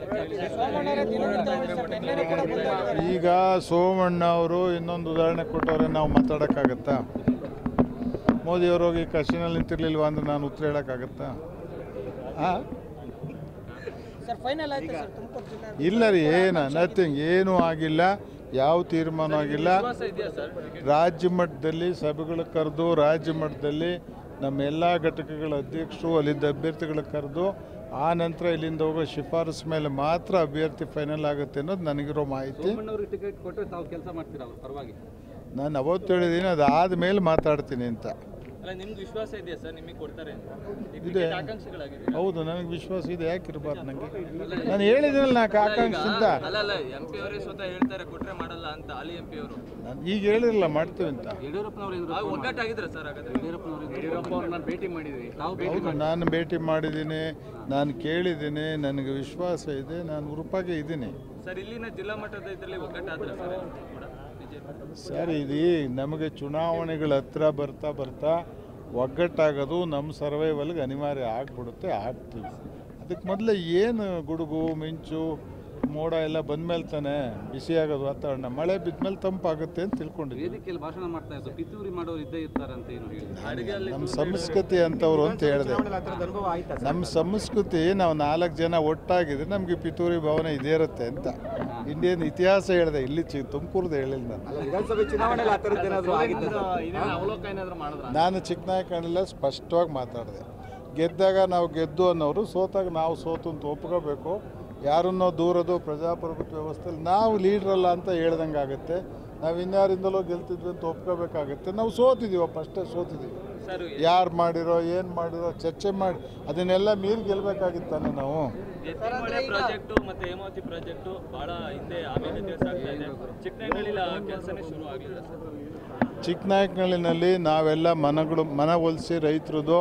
ಈಗ ಸೋಮಣ್ಣ ಅವರು ಇನ್ನೊಂದು ಉದಾಹರಣೆ ಕೊಟ್ಟವ್ರೆ ನಾವು ಮಾತಾಡೋಕ್ಕಾಗತ್ತಾ ಮೋದಿಯವರು ಹೋಗಿ ಕಶಿನಲ್ಲಿ ನಿಂತಿರ್ಲಿಲ್ವಾ ಅಂದ್ರೆ ನಾನು ಉತ್ತರ ಹೇಳೋಕ್ಕಾಗತ್ತಾ ಹಾಂ ಸರ್ ಫೈನಲ್ ಆಯ್ತು ಸರ್ ತುಮಕೂರು ಜಿಲ್ಲಾ ಇಲ್ಲ ರೀ ಏನು ನಥಿಂಗ್ ಏನೂ ಆಗಿಲ್ಲ ಯಾವ ತೀರ್ಮಾನ ಆಗಿಲ್ಲ ರಾಜ್ಯ ಮಟ್ಟದಲ್ಲಿ ಸಭೆಗಳು ಕರೆದು ರಾಜ್ಯ ಮಟ್ಟದಲ್ಲಿ ನಮ್ಮ ಎಲ್ಲ ಘಟಕಗಳ ಅಧ್ಯಕ್ಷರು ಅಲ್ಲಿದ್ದ ಅಭ್ಯರ್ಥಿಗಳು ಕರೆದು ಆ ನಂತರ ಇಲ್ಲಿಂದ ಹೋಗೋ ಶಿಫಾರಸು ಮೇಲೆ ಮಾತ್ರ ಅಭ್ಯರ್ಥಿ ಫೈನಲ್ ಆಗುತ್ತೆ ಅನ್ನೋದು ನನಗಿರೋ ಮಾಹಿತಿ ಸೋಮಣ್ಣವ್ರಿಗೆ ಟಿಕೆಟ್ ಕೊಟ್ಟರೆ ತಾವು ಕೆಲಸ ಮಾಡ್ತೀರಾ ಅವ್ರ ಪರವಾಗಿ ನಾನು ಅವತ್ತು ಹೇಳಿದ್ದೀನಿ ಅದಾದ ಮೇಲೆ ಮಾತಾಡ್ತೀನಿ ಅಂತ ಅಲ್ಲ ನಿಮ್ಗೆ ವಿಶ್ವಾಸ ಇದೆಯಾ ಸರ್ ನಿಮಗೆ ಕೊಡ್ತಾರೆ ಅಂತ ಈ ಇದೆ. ಟಿಕೆಟ್ ಆಕಾಂಕ್ಷಿಗಳಾಗಿದೆ ಹೌದು ನನಗೆ ವಿಶ್ವಾಸ ಇದೆ ಯಾಕೆ ಇರಬಾರ್ದು ನನಗೆ ನಾನು ಹೇಳಿದ್ರಲ್ಲ ನಾಲ್ಕು ಆಕಾಂಕ್ಷಿಂದ ಅಲ್ಲ ಅಲ್ಲ ಎಂ ಪಿ ಅವರೇ ಸ್ವತಃ ಹೇಳ್ತಾರೆ ಕೊಟ್ರೆ ಮಾಡಲ್ಲ ಅಂತ ಅಲ್ಲಿ ಎಂ ಪಿ ಅವರು ನಾನು ಈಗ ಹೇಳಿರಲ್ಲ ಮಾಡ್ತೀವಿ ಅಂತ ಯಡಿಯೂರಪ್ಪನವರು ಇದ್ರು ಒಗ್ಗಟ್ಟಾಗಿದ್ರೆ ಸರ್ ಹಾಗಾದ್ರೆ ಯಡಿಯೂರಪ್ಪನವರು ಯಡಿಯೂರಪ್ಪ ಅವ್ರನ್ನ ಭೇಟಿ ಮಾಡಿದ್ವಿ ತಾವು ಭೇಟಿ ಹೌದು ನಾನು ಭೇಟಿ ಮಾಡಿದ್ದೀನಿ ನಾನು ಕೇಳಿದ್ದೀನಿ ನನಗೆ ವಿಶ್ವಾಸ ಇದೆ ನಾನು ಉರುಪಾಗೆ ಇದ್ದೀನಿ ಸರ್ ಇಲ್ಲಿನ ಜಿಲ್ಲಾ ಮಟ್ಟದ ಇದರಲ್ಲಿ ಒಗ್ಗಟ್ಟಾದ್ರೆ ಸರ್ ಕೂಡ ಬಿಜೆಪಿ ಸರ್ ಇದು ನಮಗೆ ಚುನಾವಣೆಗಳ ಹತ್ರ ಬರ್ತಾ ಬರ್ತಾ ಒಗ್ಗಟ್ಟಾಗೋದು ನಮ್ಮ ಸರ್ವೈವಲ್ಗೆ ಅನಿವಾರ್ಯ ಆಗ್ಬಿಡುತ್ತೆ ಆಗ್ತೀವಿ ಅದಕ್ಕೆ ಮೊದಲೇ ಏನು ಗುಡುಗು ಮಿಂಚು ಮೋಡ ಎಲ್ಲ ಬಂದಮೇಲೆ ತಾನೇ ಬಿಸಿಯಾಗೋದು ವಾತಾವರಣ ಮಳೆ ಬಿದ್ಮೇಲೆ ತಂಪಾಗುತ್ತೆ ಅಂತ ತಿಳ್ಕೊಂಡಿದ್ದೀವಿ ವೇದಿಕೆಯಲ್ಲಿ ಭಾಷಣ ಮಾಡ್ತಾ ಇದ್ದು ಪಿತೂರಿ ಮಾಡೋರು ಇದ್ದೇ ಇರ್ತಾರೆ ಅಂತ ಏನು ಹೇಳಿ ನಮ್ಮ ಸಂಸ್ಕೃತಿ ಅಂತವ್ರು ಅಂತ ಹೇಳಿದೆ ನಮ್ಮ ಸಂಸ್ಕೃತಿ ನಾವು ನಾಲ್ಕು ಜನ ಒಟ್ಟಾಗಿದ್ರೆ ನಮಗೆ ಪಿತೂರಿ ಭಾವನೆ ಇದೇ ಇರುತ್ತೆ ಅಂತ ಇಂಡಿಯನ್ ಇತಿಹಾಸ ಹೇಳಿದೆ ಇಲ್ಲಿ ಚಿ ತುಮಕೂರ್ದು ಹೇಳಿಲ್ಲ ನಾನು ವಿಧಾನಸಭೆ ಚುನಾವಣೆಯಲ್ಲಿ ಆ ಥರದ್ದು ಏನಾದರೂ ಆಗಿದೆ ಸರ್ ಅವಲೋಕ ಏನಾದ್ರು ಮಾಡಿದ್ರ ನಾನು ಚಿಕ್ಕನಾಯಕನೆಲ್ಲ ಸ್ಪಷ್ಟವಾಗಿ ಮಾತಾಡಿದೆ ಗೆದ್ದಾಗ ನಾವು ಗೆದ್ದು ಅನ್ನೋರು ಸೋತಾಗ ನಾವು ಸೋತು ಅಂತ ಒಪ್ಕೋಬೇಕು ಯಾರನ್ನೋ ದೂರದು ಪ್ರಜಾಪ್ರಭುತ್ವ ವ್ಯವಸ್ಥೆಯಲ್ಲಿ ನಾವು ಲೀಡ್ರಲ್ಲ ಅಂತ ಹೇಳ್ದಂಗೆ ಆಗುತ್ತೆ ನಾವು ಇನ್ಯಾರಿಂದಲೋ ಗೆಲ್ತಿದ್ವಿ ಅಂತ ಒಪ್ಕೋಬೇಕಾಗುತ್ತೆ ನಾವು ಸೋತಿದ್ದೀವಪ್ಪ ಅಷ್ಟೇ ಸೋತಿದ್ದೀವಿ ಸರ್ ಯಾರು ಮಾಡಿರೋ ಏನು ಮಾಡಿರೋ ಚರ್ಚೆ ಮಾಡಿ ಅದನ್ನೆಲ್ಲ ಮೀರಿ ಗೆಲ್ಲಬೇಕಾಗಿತ್ತಾನೆ ನಾವು ಎತ್ತಿನಹೊಳೆ ಪ್ರಾಜೆಕ್ಟು ಮತ್ತೆ ಹೇಮಾವತಿ ಪ್ರಾಜೆಕ್ಟು ಬಹಳ ಹಿಂದೆ ಆಮೇಲೆ ಕೆಲಸ ಆಗ್ತಾ ಇದೆ ಚಿಕ್ಕನಹಳ್ಳಿಲಿ ಆ ಕೆಲಸನೇ ಶುರು ಆಗಲಿಲ್ಲ ಸರ್ ಚಿಕ್ಕನಾಯಕನಹಳ್ಳಿನಲ್ಲಿ ನಾವೆಲ್ಲ ಮನಗಳು ಮನವೊಲಿಸಿ ರೈತರದು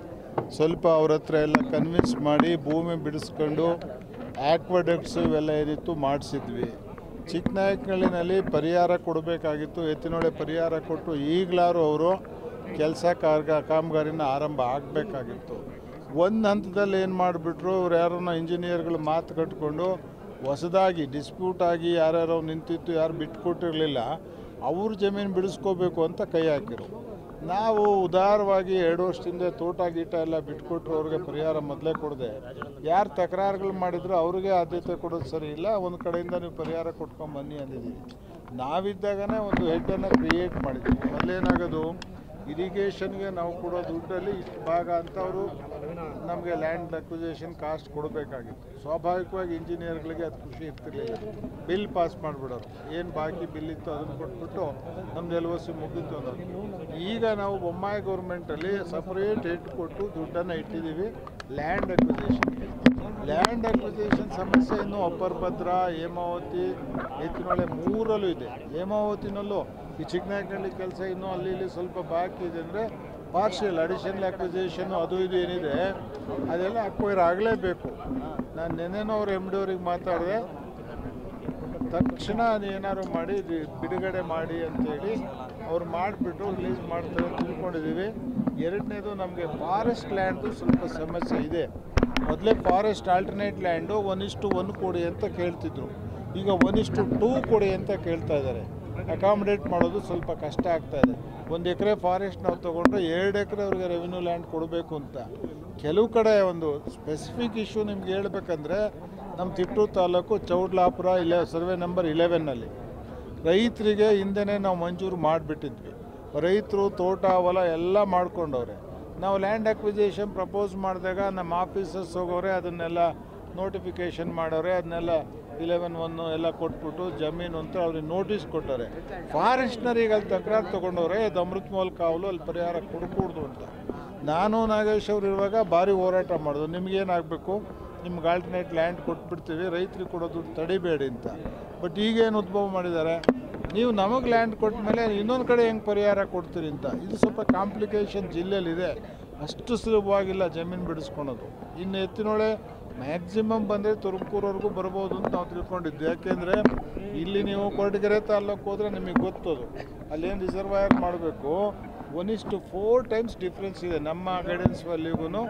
ಸ್ವಲ್ಪ ಅವ್ರ ಹತ್ರ ಎಲ್ಲ ಕನ್ವಿನ್ಸ್ ಮಾಡಿ ಭೂಮಿ ಬಿಡಿಸ್ಕೊಂಡು ಆಕ್ವಡಕ್ಟ್ಸ್ ಇವೆಲ್ಲ ಏನಿತ್ತು ಮಾಡಿಸಿದ್ವಿ ಚಿಕ್ಕನಾಯಕನಹಳ್ಳಿನಲ್ಲಿ ಪರಿಹಾರ ಕೊಡಬೇಕಾಗಿತ್ತು ಎತ್ತಿನೊಳೆ ಪರಿಹಾರ ಕೊಟ್ಟು ಈಗಲಾರು ಅವರು ಕೆಲಸ ಕಾರ್ಗ ಕಾಮಗಾರಿನ ಆರಂಭ ಆಗಬೇಕಾಗಿತ್ತು ಒಂದು ಹಂತದಲ್ಲಿ ಏನು ಮಾಡಿಬಿಟ್ರು ಅವ್ರು ಯಾರನ್ನ ಇಂಜಿನಿಯರ್ಗಳು ಮಾತು ಕಟ್ಕೊಂಡು ಹೊಸದಾಗಿ ಡಿಸ್ಪ್ಯೂಟ್ ಆಗಿ ಯಾರ್ಯಾರೋ ನಿಂತಿತ್ತು ಯಾರು ಬಿಟ್ಕೊಟ್ಟಿರಲಿಲ್ಲ ಅವ್ರ ಜಮೀನು ಬಿಡಿಸ್ಕೋಬೇಕು ಅಂತ ಕೈ ಹಾಕಿರು ನಾವು ಉದಾರವಾಗಿ ಎರಡು ವರ್ಷದಿಂದ ತೋಟ ಗೀಟ ಎಲ್ಲ ಬಿಟ್ಕೊಟ್ರು ಅವ್ರಿಗೆ ಪರಿಹಾರ ಮೊದಲೇ ಕೊಡದೆ ಯಾರು ತಕರಾರುಗಳು ಮಾಡಿದ್ರು ಅವ್ರಿಗೆ ಆದ್ಯತೆ ಕೊಡೋದು ಸರಿ ಇಲ್ಲ ಒಂದು ಕಡೆಯಿಂದ ನೀವು ಪರಿಹಾರ ಕೊಟ್ಕೊಂಡು ಬನ್ನಿ ಅಂದಿದ್ದೀವಿ ನಾವಿದ್ದಾಗನೇ ಒಂದು ಹೆಡ್ಡನ್ನು ಕ್ರಿಯೇಟ್ ಮಾಡಿದ್ವಿ ಮೊದಲೇನಾಗೋದು ಇರಿಗೇಷನ್ಗೆ ನಾವು ಕೊಡೋ ದುಡ್ಡಲ್ಲಿ ಇಷ್ಟು ಭಾಗ ಅಂತ ಅವರು ನಮಗೆ ಲ್ಯಾಂಡ್ ಅಕ್ವಿಸೇಷನ್ ಕಾಸ್ಟ್ ಕೊಡಬೇಕಾಗಿತ್ತು ಸ್ವಾಭಾವಿಕವಾಗಿ ಇಂಜಿನಿಯರ್ಗಳಿಗೆ ಅದು ಖುಷಿ ಇರ್ತಿರ್ಲಿಲ್ಲ ಬಿಲ್ ಪಾಸ್ ಮಾಡಿಬಿಡೋರು ಏನು ಬಾಕಿ ಬಿಲ್ ಇತ್ತು ಅದನ್ನು ಕೊಟ್ಬಿಟ್ಟು ನಮ್ದು ಎಲ್ ಒ ಸಿ ಮುಗಿತು ಅನ್ನೋದು ಈಗ ನಾವು ಬೊಮ್ಮಾಯಿ ಗೌರ್ಮೆಂಟಲ್ಲಿ ಸಪ್ರೇಟ್ ಹೆಡ್ ಕೊಟ್ಟು ದುಡ್ಡನ್ನು ಇಟ್ಟಿದ್ದೀವಿ ಲ್ಯಾಂಡ್ ಅಕ್ವಿಸೇಷನ್ಗೆ ಲ್ಯಾಂಡ್ ಅಕ್ವಿಸೇಷನ್ ಸಮಸ್ಯೆ ಇನ್ನು ಅಪ್ಪರ್ ಭದ್ರಾ ಹೇಮಾವತಿ ಎತ್ತಿನೊಳೆ ಮೂರಲ್ಲೂ ಇದೆ ಹೇಮಾವತಿನಲ್ಲೂ ಈ ಚಿಕ್ಕನಾಯಕನಹಳ್ಳಿ ಕೆಲಸ ಇನ್ನೂ ಅಲ್ಲಿ ಇಲ್ಲಿ ಸ್ವಲ್ಪ ಬಾಕಿ ಇದೆ ಅಂದರೆ ಪಾರ್ಷಿಯಲ್ ಅಡಿಷನಲ್ ಅಕ್ವಿಸೇಷನು ಅದು ಇದು ಏನಿದೆ ಅದೆಲ್ಲ ಅಕ್ವೈರ್ ಆಗಲೇಬೇಕು ನಾನು ನೆನೆನೋ ಅವ್ರ ಎಮ್ ಡಿ ಅವ್ರಿಗೆ ಮಾತಾಡಿದೆ ತಕ್ಷಣ ಏನಾದ್ರು ಮಾಡಿ ಇದು ಬಿಡುಗಡೆ ಮಾಡಿ ಅಂತೇಳಿ ಅವ್ರು ಮಾಡಿಬಿಟ್ಟು ರಿಲೀಸ್ ಮಾಡ್ತಾರೆ ಅಂತ ತಿಳ್ಕೊಂಡಿದ್ದೀವಿ ಎರಡನೇದು ನಮಗೆ ಫಾರೆಸ್ಟ್ ಲ್ಯಾಂಡ್ದು ಸ್ವಲ್ಪ ಸಮಸ್ಯೆ ಇದೆ ಮೊದಲೇ ಫಾರೆಸ್ಟ್ ಆಲ್ಟರ್ನೇಟ್ ಲ್ಯಾಂಡು ಒನ್ ಇಷ್ಟು ಒನ್ ಕೊಡಿ ಅಂತ ಕೇಳ್ತಿದ್ರು ಈಗ ಒನ್ ಇಷ್ಟು ಟೂ ಕೊಡಿ ಅಂತ ಕೇಳ್ತಾ ಇದ್ದಾರೆ ಅಕಾಮಿಡೇಟ್ ಮಾಡೋದು ಸ್ವಲ್ಪ ಕಷ್ಟ ಆಗ್ತಾ ಇದೆ ಒಂದು ಎಕರೆ ಫಾರೆಸ್ಟ್ ನಾವು ತೊಗೊಂಡ್ರೆ ಎರಡು ಎಕರೆ ಅವ್ರಿಗೆ ರೆವಿನ್ಯೂ ಲ್ಯಾಂಡ್ ಕೊಡಬೇಕು ಅಂತ ಕೆಲವು ಕಡೆ ಒಂದು ಸ್ಪೆಸಿಫಿಕ್ ಇಶ್ಯೂ ನಿಮ್ಗೆ ಹೇಳ್ಬೇಕಂದ್ರೆ ನಮ್ಮ ತಿಟ್ಟೂರು ತಾಲೂಕು ಚೌಡ್ಲಾಪುರ ಇಲ್ಲ ಸರ್ವೆ ನಂಬರ್ ಇಲೆವೆನ್ನಲ್ಲಿ ರೈತರಿಗೆ ಹಿಂದೆನೇ ನಾವು ಮಂಜೂರು ಮಾಡಿಬಿಟ್ಟಿದ್ವಿ ರೈತರು ತೋಟ ಹೊಲ ಎಲ್ಲ ಮಾಡ್ಕೊಂಡವ್ರೆ ನಾವು ಲ್ಯಾಂಡ್ ಅಕ್ವಿಸೇಷನ್ ಪ್ರಪೋಸ್ ಮಾಡಿದಾಗ ನಮ್ಮ ಆಫೀಸರ್ಸ್ ಹೋಗೋರೆ ಅದನ್ನೆಲ್ಲ ನೋಟಿಫಿಕೇಷನ್ ಮಾಡೋರೆ ಅದನ್ನೆಲ್ಲ ಇಲೆವೆನ್ ಒನ್ನು ಎಲ್ಲ ಕೊಟ್ಬಿಟ್ಟು ಜಮೀನು ಅಂತ ಅವ್ರಿಗೆ ನೋಟಿಸ್ ಕೊಟ್ಟವ್ರೆ ಫಾರೆಸ್ಟ್ನರಿಗೆ ಅಲ್ಲಿ ತಕರಾರು ತೊಗೊಂಡವ್ರೆ ಅದು ಅಮೃತ್ ಮಹಲ್ ಕಾವಲು ಅಲ್ಲಿ ಪರಿಹಾರ ಕೊಡ್ಕೂಡ್ದು ಅಂತ ನಾನು ನಾಗೇಶ್ ಅವ್ರು ಇರುವಾಗ ಭಾರಿ ಹೋರಾಟ ಮಾಡೋದು ನಿಮ್ಗೇನಾಗಬೇಕು ನಿಮ್ಗೆ ಆಲ್ಟರ್ನೇಟ್ ಲ್ಯಾಂಡ್ ಕೊಟ್ಬಿಡ್ತೀವಿ ರೈತರಿಗೆ ಕೊಡೋ ದುಡ್ಡು ತಡಿಬೇಡಿ ಅಂತ ಬಟ್ ಈಗೇನು ಉದ್ಭವ ಮಾಡಿದ್ದಾರೆ ನೀವು ನಮಗೆ ಲ್ಯಾಂಡ್ ಕೊಟ್ಟ ಮೇಲೆ ಇನ್ನೊಂದು ಕಡೆ ಹೆಂಗೆ ಪರಿಹಾರ ಕೊಡ್ತೀರಿ ಅಂತ ಇದು ಸ್ವಲ್ಪ ಕಾಂಪ್ಲಿಕೇಶನ್ ಜಿಲ್ಲೆಯಲ್ಲಿದೆ ಅಷ್ಟು ಸುಲಭವಾಗಿಲ್ಲ ಜಮೀನು ಬಿಡಿಸ್ಕೊಳೋದು ಇನ್ನು ಎತ್ತಿನೊಳೆ ಮ್ಯಾಕ್ಸಿಮಮ್ ಬಂದರೆ ತುಮಕೂರವರೆಗೂ ಬರ್ಬೋದು ಅಂತ ನಾವು ತಿಳ್ಕೊಂಡಿದ್ದೆ ಯಾಕೆಂದರೆ ಇಲ್ಲಿ ನೀವು ಕೊರಟಗೆರೆ ತಾಲ್ಲೂಕು ಹೋದರೆ ನಿಮಗೆ ಗೊತ್ತದು ಅಲ್ಲೇನು ರಿಸರ್ವಾಯರ್ ಮಾಡಬೇಕು ಒನ್ ಇಷ್ಟು ಫೋರ್ ಟೈಮ್ಸ್ ಡಿಫ್ರೆನ್ಸ್ ಇದೆ ನಮ್ಮ ಗೈಡೆನ್ಸ್ ವ್ಯಾಲ್ಯೂಗೂ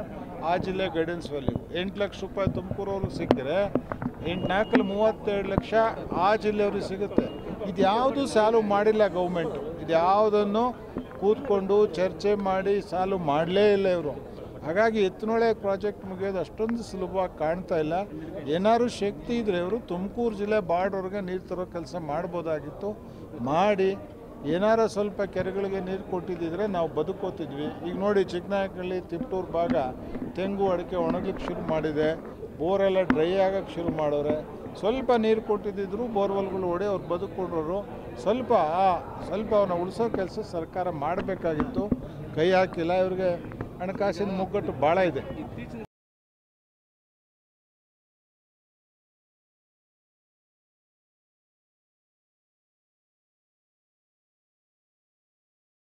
ಆ ಜಿಲ್ಲೆ ಗೈಡೆನ್ಸ್ ವ್ಯಾಲ್ಯೂ ಎಂಟು ಲಕ್ಷ ರೂಪಾಯಿ ತುಮಕೂರವ್ರಿಗೆ ಸಿಕ್ಕರೆ ಎಂಟು ನಾಲ್ಕಲ್ಲಿ ಮೂವತ್ತೆರಡು ಲಕ್ಷ ಆ ಜಿಲ್ಲೆಯವ್ರಿಗೆ ಸಿಗುತ್ತೆ ಇದು ಯಾವುದು ಸಾಲ್ವ್ ಮಾಡಿಲ್ಲ ಗೌರ್ಮೆಂಟು ಇದು ಯಾವುದನ್ನು ಕೂತ್ಕೊಂಡು ಚರ್ಚೆ ಮಾಡಿ ಸಾಲ್ವ್ ಮಾಡಲೇ ಇಲ್ಲ ಇವರು ಹಾಗಾಗಿ ಎತ್ತನೊಳೆ ಪ್ರಾಜೆಕ್ಟ್ ಮುಗಿಯೋದು ಅಷ್ಟೊಂದು ಸುಲಭವಾಗಿ ಕಾಣ್ತಾ ಇಲ್ಲ ಏನಾದ್ರು ಶಕ್ತಿ ಇದ್ದರೆ ಇವರು ತುಮಕೂರು ಜಿಲ್ಲೆ ಬಾರ್ಡ್ವರೆಗೆ ನೀರು ತರೋ ಕೆಲಸ ಮಾಡ್ಬೋದಾಗಿತ್ತು ಮಾಡಿ ಏನಾರ ಸ್ವಲ್ಪ ಕೆರೆಗಳಿಗೆ ನೀರು ಕೊಟ್ಟಿದ್ದಿದ್ರೆ ನಾವು ಬದುಕೋತಿದ್ವಿ ಈಗ ನೋಡಿ ಚಿಕ್ಕನಾಯಕನಹಳ್ಳಿ ತಿಪ್ಟೂರು ಭಾಗ ತೆಂಗು ಅಡಿಕೆ ಒಣಗ್ಲಿಕ್ಕೆ ಶುರು ಮಾಡಿದೆ ಬೋರೆಲ್ಲ ಡ್ರೈ ಆಗಕ್ಕೆ ಶುರು ಮಾಡೋರೆ ಸ್ವಲ್ಪ ನೀರು ಕೊಟ್ಟಿದ್ದಿದ್ರು ಬೋರ್ವೆಲ್ಗಳು ಹೊಡೆ ಅವ್ರು ಬದುಕೊಂಡ್ರು ಸ್ವಲ್ಪ ಆ ಸ್ವಲ್ಪ ಅವನ್ನ ಉಳಿಸೋ ಕೆಲಸ ಸರ್ಕಾರ ಮಾಡಬೇಕಾಗಿತ್ತು ಕೈ ಹಾಕಿಲ್ಲ ಇವ್ರಿಗೆ ಹಣಕಾಸಿನ ಮುಗ್ಗಟ್ಟು ಭಾಳ ಇದೆ